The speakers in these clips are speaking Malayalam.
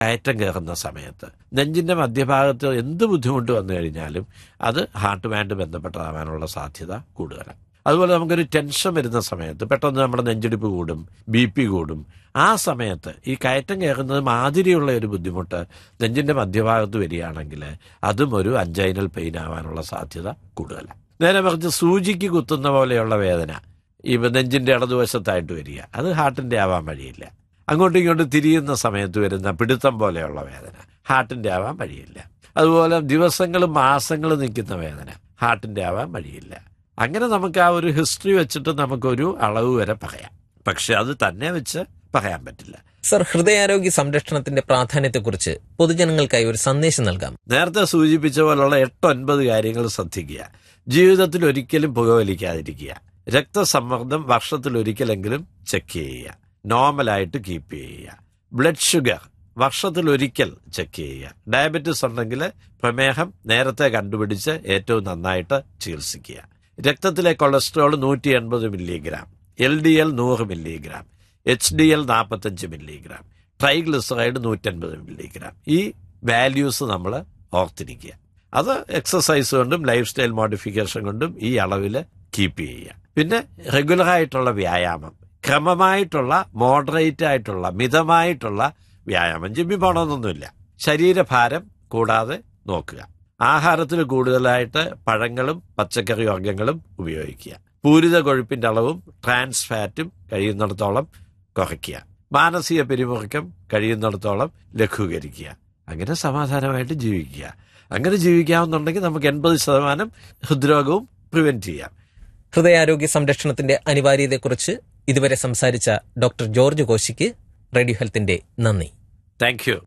കയറ്റം കയറുന്ന സമയത്ത് നെഞ്ചിന്റെ മധ്യഭാഗത്ത് എന്ത് ബുദ്ധിമുട്ട് വന്നു കഴിഞ്ഞാലും അത് ഹാർട്ടുമായിട്ട് ബന്ധപ്പെട്ടതാവാനുള്ള സാധ്യത കൂടുതലാണ് അതുപോലെ നമുക്കൊരു ടെൻഷൻ വരുന്ന സമയത്ത് പെട്ടെന്ന് നമ്മുടെ നെഞ്ചിടിപ്പ് കൂടും ബി പി കൂടും ആ സമയത്ത് ഈ കയറ്റം കയറുന്നത് മാതിരിയുള്ള ഒരു ബുദ്ധിമുട്ട് നെഞ്ചിന്റെ മധ്യഭാഗത്ത് വരികയാണെങ്കിൽ അതും ഒരു അഞ്ചൈനൽ പെയിൻ ആവാനുള്ള സാധ്യത കൂടുതലാണ് നേരെ മറിച്ച് സൂചിക്ക് കുത്തുന്ന പോലെയുള്ള വേദന ഈ നെഞ്ചിന്റെ ഇടതുവശത്തായിട്ട് വരിക അത് ഹാർട്ടിന്റെ ആവാൻ വഴിയില്ല അങ്ങോട്ടും ഇങ്ങോട്ടും തിരിയുന്ന സമയത്ത് വരുന്ന പിടുത്തം പോലെയുള്ള വേദന ഹാർട്ടിന്റെ ആവാൻ വഴിയില്ല അതുപോലെ ദിവസങ്ങളും മാസങ്ങളും നിൽക്കുന്ന വേദന ഹാർട്ടിന്റെ ആവാൻ വഴിയില്ല അങ്ങനെ നമുക്ക് ആ ഒരു ഹിസ്റ്ററി വെച്ചിട്ട് നമുക്കൊരു അളവ് വരെ പറയാം പക്ഷെ അത് തന്നെ വെച്ച് പറയാൻ പറ്റില്ല സർ ഹൃദയാരോഗ്യ സംരക്ഷണത്തിന്റെ പ്രാധാന്യത്തെക്കുറിച്ച് പൊതുജനങ്ങൾക്കായി ഒരു സന്ദേശം നൽകാം നേരത്തെ സൂചിപ്പിച്ച പോലുള്ള എട്ടൊൻപത് കാര്യങ്ങൾ ശ്രദ്ധിക്കുക ജീവിതത്തിൽ ഒരിക്കലും പുകവലിക്കാതിരിക്കുക രക്തസമ്മർദ്ദം വർഷത്തിൽ ഒരിക്കലെങ്കിലും ചെക്ക് ചെയ്യുക നോർമലായിട്ട് കീപ്പ് ചെയ്യുക ബ്ലഡ് ഷുഗർ വർഷത്തിൽ ഒരിക്കൽ ചെക്ക് ചെയ്യുക ഡയബറ്റിസ് ഉണ്ടെങ്കിൽ പ്രമേഹം നേരത്തെ കണ്ടുപിടിച്ച് ഏറ്റവും നന്നായിട്ട് ചികിത്സിക്കുക രക്തത്തിലെ കൊളസ്ട്രോൾ നൂറ്റി എൺപത് മില്ലിഗ്രാം എൽ ഡി എൽ നൂറ് മില്ലിഗ്രാം എച്ച് ഡി എൽ നാൽപ്പത്തഞ്ച് മില്ലിഗ്രാം ട്രൈഗ്ലിസറൈഡ് നൂറ്റൻപത് മില്ലിഗ്രാം ഈ വാല്യൂസ് നമ്മൾ ഓർത്തിരിക്കുക അത് എക്സസൈസ് കൊണ്ടും ലൈഫ് സ്റ്റൈൽ മോഡിഫിക്കേഷൻ കൊണ്ടും ഈ അളവിൽ കീപ്പ് ചെയ്യുക പിന്നെ റെഗുലറായിട്ടുള്ള വ്യായാമം ക്രമമായിട്ടുള്ള മോഡറേറ്റ് ആയിട്ടുള്ള മിതമായിട്ടുള്ള വ്യായാമം ജിമ്മി പോകണമെന്നൊന്നുമില്ല ശരീരഭാരം കൂടാതെ നോക്കുക ആഹാരത്തിൽ കൂടുതലായിട്ട് പഴങ്ങളും പച്ചക്കറി വർഗ്ഗങ്ങളും ഉപയോഗിക്കുക പൂരിത കൊഴുപ്പിന്റെ അളവും ട്രാൻസ് ഫാറ്റും കഴിയുന്നിടത്തോളം കുറയ്ക്കുക മാനസിക പിരിമുറുക്കം കഴിയുന്നിടത്തോളം ലഘൂകരിക്കുക അങ്ങനെ സമാധാനമായിട്ട് ജീവിക്കുക അങ്ങനെ ജീവിക്കാവുന്നുണ്ടെങ്കിൽ നമുക്ക് എൺപത് ശതമാനം ഹൃദ്രോഗവും പ്രിവെന്റ് ചെയ്യാം ഹൃദയാരോഗ്യ സംരക്ഷണത്തിന്റെ അനിവാര്യതയെക്കുറിച്ച് ഇതുവരെ സംസാരിച്ച ഡോക്ടർ ജോർജ് കോശിക്ക് റേഡിയോ ഹെൽത്തിന്റെ നന്ദി താങ്ക് യു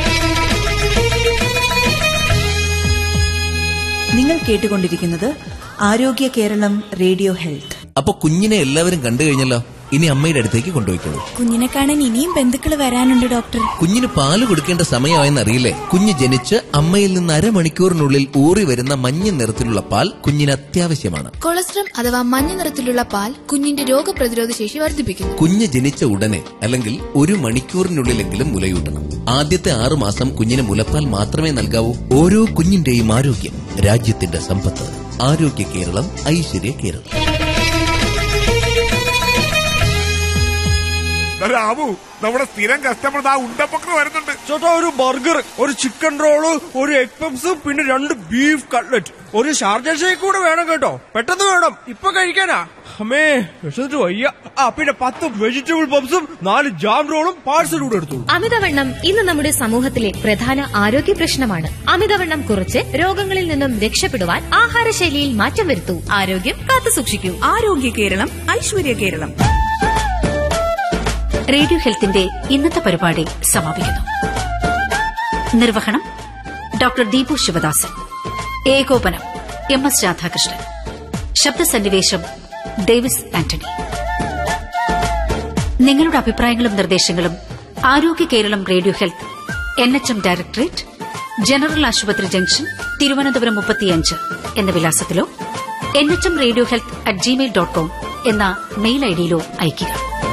നിങ്ങൾ കേട്ടുകൊണ്ടിരിക്കുന്നത് ആരോഗ്യ കേരളം റേഡിയോ ഹെൽത്ത് അപ്പൊ കുഞ്ഞിനെ എല്ലാവരും കണ്ടു കഴിഞ്ഞല്ലോ ഇനി അമ്മയുടെ അടുത്തേക്ക് കൊണ്ടുപോയിക്കോളൂ കുഞ്ഞിനെ കാണാൻ ഇനിയും ബന്ധുക്കൾ വരാനുണ്ട് ഡോക്ടർ കുഞ്ഞിന് പാല് കൊടുക്കേണ്ട സമയമായെന്ന് അറിയില്ലേ കുഞ്ഞ് ജനിച്ച് അമ്മയിൽ നിന്ന് അരമണിക്കൂറിനുള്ളിൽ ഊറി വരുന്ന മഞ്ഞ നിറത്തിലുള്ള പാൽ കുഞ്ഞിന് അത്യാവശ്യമാണ് കൊളസ്ട്രം അഥവാ മഞ്ഞ നിറത്തിലുള്ള പാൽ കുഞ്ഞിന്റെ രോഗപ്രതിരോധ ശേഷി വർദ്ധിപ്പിക്കുന്നു കുഞ്ഞ് ജനിച്ച ഉടനെ അല്ലെങ്കിൽ ഒരു മണിക്കൂറിനുള്ളിലെങ്കിലും മുലയൂട്ടണം ആദ്യത്തെ ആറു മാസം കുഞ്ഞിന് മുലപ്പാൽ മാത്രമേ നൽകാവൂ ഓരോ കുഞ്ഞിന്റെയും ആരോഗ്യം രാജ്യത്തിന്റെ സമ്പത്ത് ആരോഗ്യ കേരളം ഐശ്വര്യ കേരളം രാമു നമ്മുടെ സ്ഥിരം കസ്റ്റമർ ആ ഉണ്ടപ്പൊക്കെ വരുന്നുണ്ട് ചേട്ടാ ഒരു ബർഗർ ഒരു ചിക്കൻ റോള് ഒരു എഗ് പപ്സ് പിന്നെ രണ്ട് ബീഫ് കട്ട്ലറ്റ് ഒരു ഷാർജ ഷേക്ക് കൂടെ വേണം കേട്ടോ പെട്ടെന്ന് വേണം ഇപ്പൊ കഴിക്കാനാ അമ്മേ വിശന്നിട്ട് വയ്യ ആ പിന്നെ പത്ത് വെജിറ്റബിൾ പപ്സും നാല് ജാം റോളും പാഴ്സൽ കൂടെ എടുത്തു അമിതവണ്ണം ഇന്ന് നമ്മുടെ സമൂഹത്തിലെ പ്രധാന ആരോഗ്യ പ്രശ്നമാണ് അമിതവണ്ണം കുറച്ച് രോഗങ്ങളിൽ നിന്നും രക്ഷപ്പെടുവാൻ ആഹാരശൈലിയിൽ മാറ്റം വരുത്തൂ ആരോഗ്യം കാത്തുസൂക്ഷിക്കൂ ആരോഗ്യ കേരളം ഐശ്വര്യ കേരളം റേഡിയോ ഹെൽത്തിന്റെ ഇന്നത്തെ പരിപാടി സമാപിക്കുന്നു നിർവഹണം ഡോക്ടർ ദീപു ശിവദാസൻ ഏകോപനം എം എസ് രാധാകൃഷ്ണൻ ശബ്ദസന്നിവേശം ഡേവിസ് ആന്റണി നിങ്ങളുടെ അഭിപ്രായങ്ങളും നിർദ്ദേശങ്ങളും Arogya Keralam radio health N H M directorate general ആശുപത്രി ജംഗ്ഷൻ തിരുവനന്തപുരം മുപ്പത്തിയഞ്ച് എന്ന വിലാസത്തിലോ N H M radio health at Gmail dot com എന്ന മെയിൽ ഐഡിയിലോ അയയ്ക്കുക